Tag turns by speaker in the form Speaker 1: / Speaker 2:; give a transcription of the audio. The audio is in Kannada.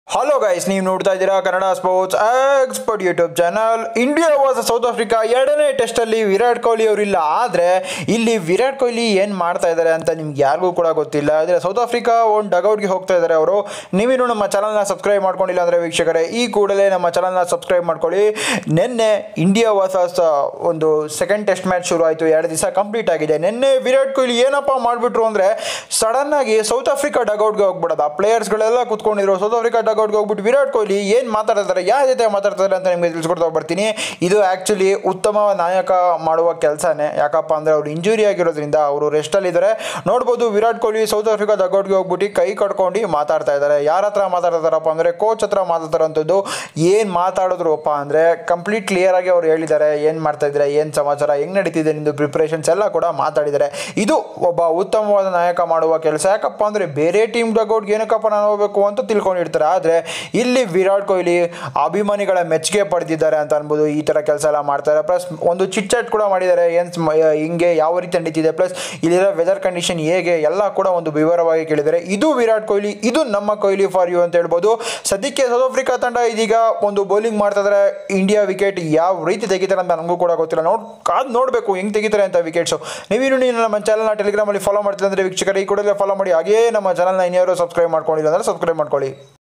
Speaker 1: ಹಲೋ ಗೈಸ್ ನೀವು ನೋಡ್ತಾ ಇದ್ದೀರಾ Kannada sports expert YouTube channel India vs South Africa ಎರಡನೇ ಟೆಸ್ಟಲ್ಲಿ ವಿರಾಟ್ ಕೊಹ್ಲಿ ಅವರಿಲ್ಲ ಆದರೆ ಇಲ್ಲಿ ವಿರಾಟ್ ಕೊಹ್ಲಿ ಏನು ಮಾಡ್ತಾ ಇದ್ದಾರೆ ಅಂತ ನಿಮ್ಗೆ ಯಾರಿಗೂ ಕೂಡ ಗೊತ್ತಿಲ್ಲ ಆದರೆ ಸೌತ್ ಆಫ್ರಿಕಾ ಒಂದು ಡಗೌಟ್ಗೆ ಹೋಗ್ತಾ ಇದ್ದಾರೆ ಅವರು ನೀವಿನ್ನು ನಮ್ಮ ಚಾನಲ್ನ ಸಬ್ಸ್ಕ್ರೈಬ್ ಮಾಡ್ಕೊಂಡಿಲ್ಲ ಅಂದರೆ ವೀಕ್ಷಕರೇ ಈ ಕೂಡಲೇ ನಮ್ಮ ಚಾನಲ್ನ ಸಬ್ಸ್ಕ್ರೈಬ್ ಮಾಡ್ಕೊಳ್ಳಿ ನಿನ್ನೆ ಇಂಡಿಯಾ ವರ್ಸಸ್ ಒಂದು ಸೆಕೆಂಡ್ ಟೆಸ್ಟ್ ಮ್ಯಾಚ್ ಶುರು ಆಯಿತು ಎರಡು ದಿವಸ ಕಂಪ್ಲೀಟ್ ಆಗಿದೆ ನಿನ್ನೆ ವಿರಾಟ್ ಕೊಹ್ಲಿ ಏನಪ್ಪ ಮಾಡಿಬಿಟ್ರು ಅಂದರೆ ಸಡನ್ನಾಗಿ ಸೌತ್ ಆಫ್ರಿಕಾ ಡಗೌಟ್ಗೆ ಹೋಗ್ಬಿಡೋದು ಆ ಪ್ಲೇಯರ್ಸ್ಗಳೆಲ್ಲ ಕುತ್ಕೊಂಡಿದ್ರು ಸೌತ್ ಆಫ್ರಿಕಾ ಡಗೌಟ್ಗೆ ಹೋಗ್ಬಿಟ್ಟು ವಿರಾಟ್ ಕೊಹ್ಲಿ ಏನು ಮಾತಾಡ್ತಾರೆ ಯಾರ ಜೊತೆ ಮಾತಾಡ್ತಾರೆ ಅಂತ ನಿಮಗೆ ತಿಳಿಸ್ಕೊಡ್ತಾ ಬರ್ತೀನಿ ಇದು ಆ್ಯಕ್ಚುಲಿ ಉತ್ತಮ ನಾಯಕ ಮಾಡುವ ಕೆಲಸನೇ ಯಾಕಪ್ಪ ಅಂದರೆ ಅವ್ರು ಇಂಜುರಿ ಆಗಿರೋದ್ರಿಂದ ಅವರು ರೆಸ್ಟಲ್ಲಿದ್ದಾರೆ ನೋಡ್ಬೋದು ವಿರಾಟ್ ಕೊಹ್ಲಿ ಸೌತ್ ಆಫ್ರಿಕಾ ಡಗೌಟ್ಗೆ ಹೋಗ್ಬಿಟ್ಟು ಕೈ ಕಟ್ಕೊಂಡು ಮಾತಾಡ್ತಾ ಇದ್ದಾರೆ ಯಾರ ಹತ್ರ ಮಾತಾಡ್ತಾರಪ್ಪ ಅಂದರೆ ಕೋಚ್ ಹತ್ರ ಮಾತಾಡ್ತಾರಂಥದ್ದು ಏನು ಮಾತಾಡಿದ್ರಪ್ಪ ಅಂದರೆ ಕಂಪ್ಲೀಟ್ ಕ್ಲಿಯರ್ ಆಗಿ ಅವ್ರು ಹೇಳಿದ್ದಾರೆ ಏನು ಮಾಡ್ತಾ ಇದ್ದಾರೆ ಏನು ಸಮಾಚಾರ ಹೆಂಗೆ ನಡೀತಿದೆ ನಿಂದು ಪ್ರಿಪ್ರೇಷನ್ಸ್ ಎಲ್ಲ ಕೂಡ ಮಾತಾಡಿದ್ದಾರೆ ಇದು ಒಬ್ಬ ಉತ್ತಮವಾದ ನಾಯಕ ಮಾಡುವ ಕೆಲಸ ಯಾಕಪ್ಪ ಅಂದರೆ ಬೇರೆ ಟೀಮ್ ಡಗೌಟ್ಗೆ ಏನಕ್ಕಪ್ಪ ನಾನು ಹೋಗಬೇಕು ಅಂತ ತಿಳ್ಕೊಂಡಿರ್ತಾರೆ ಆದರೆ ಇಲ್ಲಿ ವಿರಾಟ್ ಕೊಹ್ಲಿ ಅಭಿಮಾನಿಗಳ ಮೆಚ್ಚುಗೆ ಪಡೆದಿದ್ದಾರೆ ಅಂತ ಅನ್ಬೋದು ಈ ಥರ ಕೆಲಸ ಎಲ್ಲ ಮಾಡ್ತಾರೆ ಪ್ಲಸ್ ಒಂದು ಚಿಟ್ ಚಾಟ್ ಕೂಡ ಮಾಡಿದ್ದಾರೆ ಏನು ಹಿಂಗೆ ಯಾವ ರೀತಿ ನಡೀತಿದೆ ಪ್ಲಸ್ ಇಲ್ಲಿರೋ ವೆದರ್ ಕಂಡೀಷನ್ ಹೇಗೆ ಎಲ್ಲ ಕೂಡ ಒಂದು ವಿವರವಾಗಿ ಕೇಳಿದ್ದಾರೆ ಇದು ವಿರಾಟ್ ಕೊಹ್ಲಿ ಇದು ನಮ್ಮ ಕೊಹ್ಲಿ ಫಾರ್ ಯು ಅಂತ ಹೇಳ್ಬೋದು ಸದ್ಯಕ್ಕೆ ಸೌತ್ ಆಫ್ರಿಕಾ ತಂಡ ಇದೀಗ ಒಂದು ಬೌಲಿಂಗ್ ಮಾಡ್ತಾ ಇದ್ದಾರೆ ಇಂಡಿಯಾ ವಿಕೆಟ್ ಯಾವ ರೀತಿ ತೆಗಿತಾರೆ ಅಂತ ನನಗೂ ಕೂಡ ಗೊತ್ತಿಲ್ಲ ನೋಡ್ ಕಾದು ನೋಡಬೇಕು ಹೆಂಗೆ ತೆಗಿತಾರೆ ಅಂತ ವಿಕೆಟ್ಸು ನೀವಿನ್ನು ನೀವು ನಮ್ಮ ಚಾನಲ್ನ ಟೆಲಿಗ್ರಾಮಲ್ಲಿ ಫಾಲೋ ಮಾಡ್ತೀವಿ ಅಂದರೆ ವೀಕ್ಷಕರು ಈ ಕೂಡಲೇ ಫಾಲೋ ಮಾಡಿ ಹಾಗೇ ನಮ್ಮ ಚಾನಲ್ನ ಇನ್ಯಾರು ಸಬ್ಸ್ಕ್ರೈಬ್ ಮಾಡ್ಕೊಂಡಿಲ್ಲ ಅಂದರೆ ಸಬ್ಸ್ಕ್ರೈಬ್ ಮಾಡ್ಕೊಳ್ಳಿ